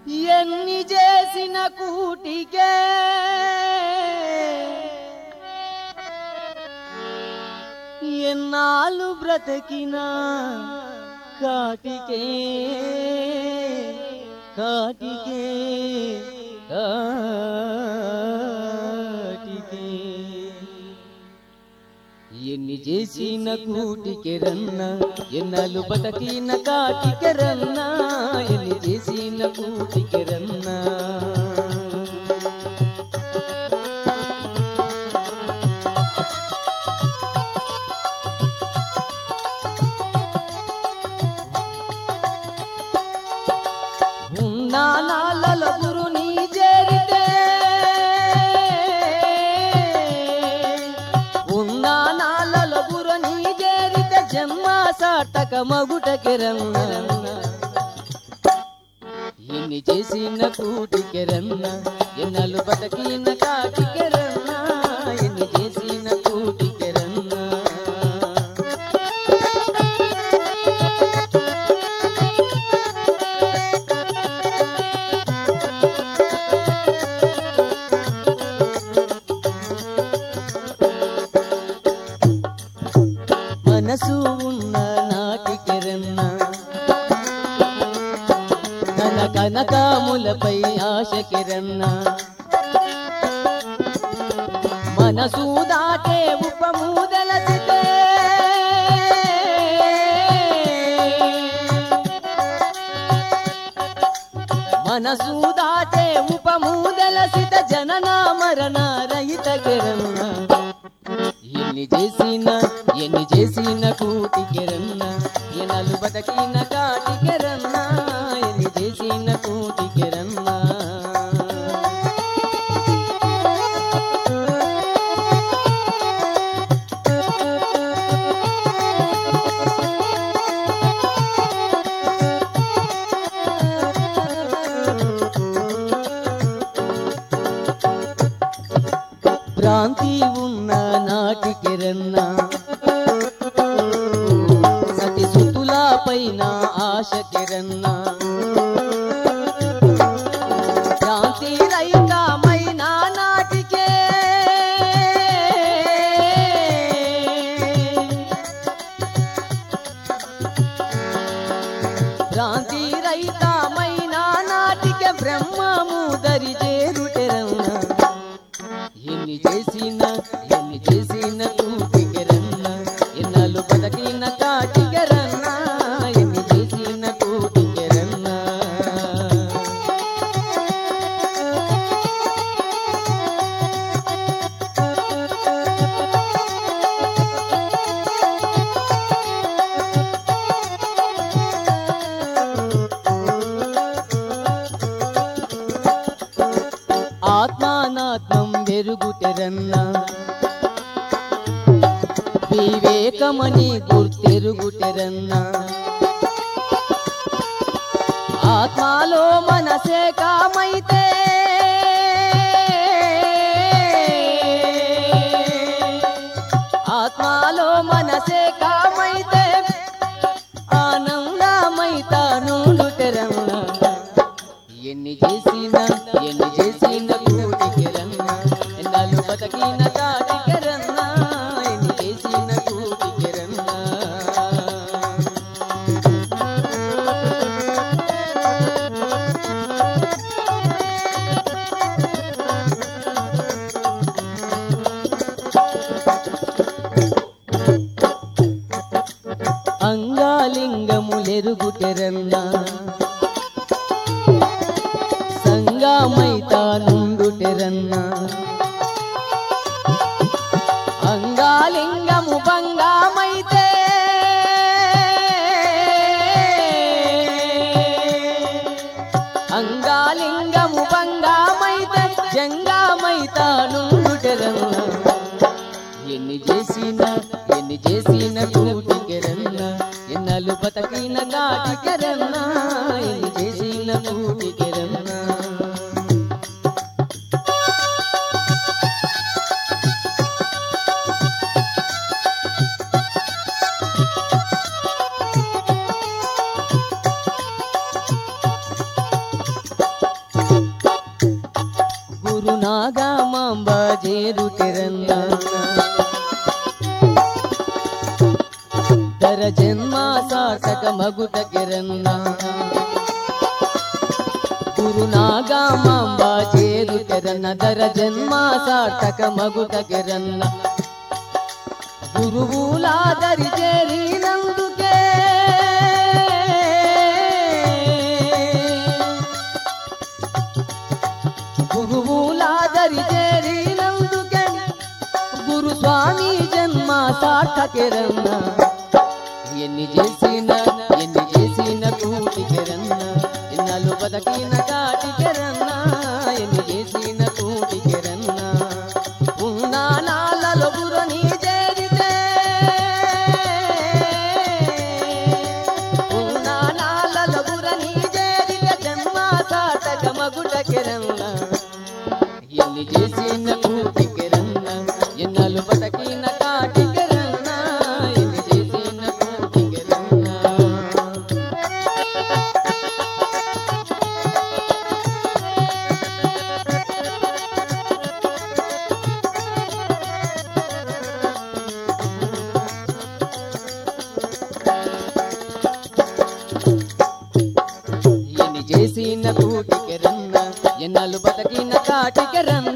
ఎన్ని చేసిన కూటికే ఎన్నాళ్ళు బ్రతికినా కాటికే కాటికే కాటికే ఎన్ని చేసిన కూటికి రన్న ఎన్నాళ్ళు బతకిన కాటికి రన్న ఎన్ని చేసిన కూటికి రన్న ఉన్నా నాళ్ళలో గురుని చేరితే ఉన్నా నాళ్ళలో గురుని చేరితే జన్మ సాటక మగుటకెరన్న ఎన్ని చేసిన కూటికెరన్న ఎన్నలు బతకిన కాటికెరన్న ఎన్ని చేసిన కూటికెరన్న మనసు ఉన్న నాటికెరన్న కన కనకాములపై ఆశకెరన్న మనసు దాటే ఉపమూదలసితే మనసు దాటే ఉపమూదలసిత జనన మరణ రహిత కిరణ ఎన్ని చేసిన ఎన్ని చేసిన కూటికెరన్న ఎనలు బతకిన కాటికెరన్న ఎన్ని చేసిన కూటికెరన్న భ్రాంతి ఉన్న నాటికెరన్న సతి సుతుల పైన ఆశకెరన్న భ్రాంతి రహితమైన నాటికే భ్రాంతి రహితమైన నాటికే బ్రహ్మము దరి చేరుటెరన్న ఎన్ని చేసిన ఎన్ని చేసిన కూటికెరన్న ఎన్నాళ్ళు బతకిన కాటికెరన్న ఎన్ని చేసిన కూటికెరన్న ఆత్మానాత్మం వెరుగుటెరన్న వివేకమని గుర్తెరుగుటెరన్న ఆత్మలో మనసే కామైతే ఆత్మలో మనసే కామైతే ఆనందమైతాను లుటెరన్న ఎన్ని చేసిన ఎన్ని చేసిన కూటికెరన్న ఎన్నాళ్ళు బతకిన కాటికెరన్న ఎన్ని చేసిన కూటికెరన్న అంగాలింగములెరుగుటెరన్న సంగమైతానుండుటెరన్న అంగాలింగము భంగమైతే అంగాలింగము భంగమైతే జంగమైతానుండుటెరన్న ఎన్ని చేసిన ఎన్ని చేసిన కూటికెరన్న ఎన్నలు బతకిన కాటికెరన్న ఎన్ని చేసిన కూటికెరన్న గురునాగా మాంబ చేరుటెరన్న దర జన్మ సార్థక మగుట కిరన్న గురునాగా మాంబ చేరుటెరన్న దర జన్మ సార్థక మగుట కిరన్న గురువులాదరి చేరినందుకే గురువులాదరి చేరినందుకే గురు స్వామి జన్మ సార్థకెరన్న ఎన్ని చేసిన ఎన్ని చేసిన కూటికెరన్న ఎన్నాళ్ళు బతకిన కాటికెరన్న ఎన్ని చేసిన కూటికెరన్న ఉన్న నాళ్ళలో గురుని చేరితే ఉన్న నాళ్ళలో గురుని చేరితే జన్మ సాటక మగుటకెరన్న ఎన్ని చేసిన కూటికెరన్న ఎన్నాళ్ళు బతకిన కాటికెరన్న ఎన్ని చేసిన కూటికెరన్న ఎన్ని చేసిన కూటికి రన్న ఎన్నాళ్ళు బతికిన కాటికి రన్న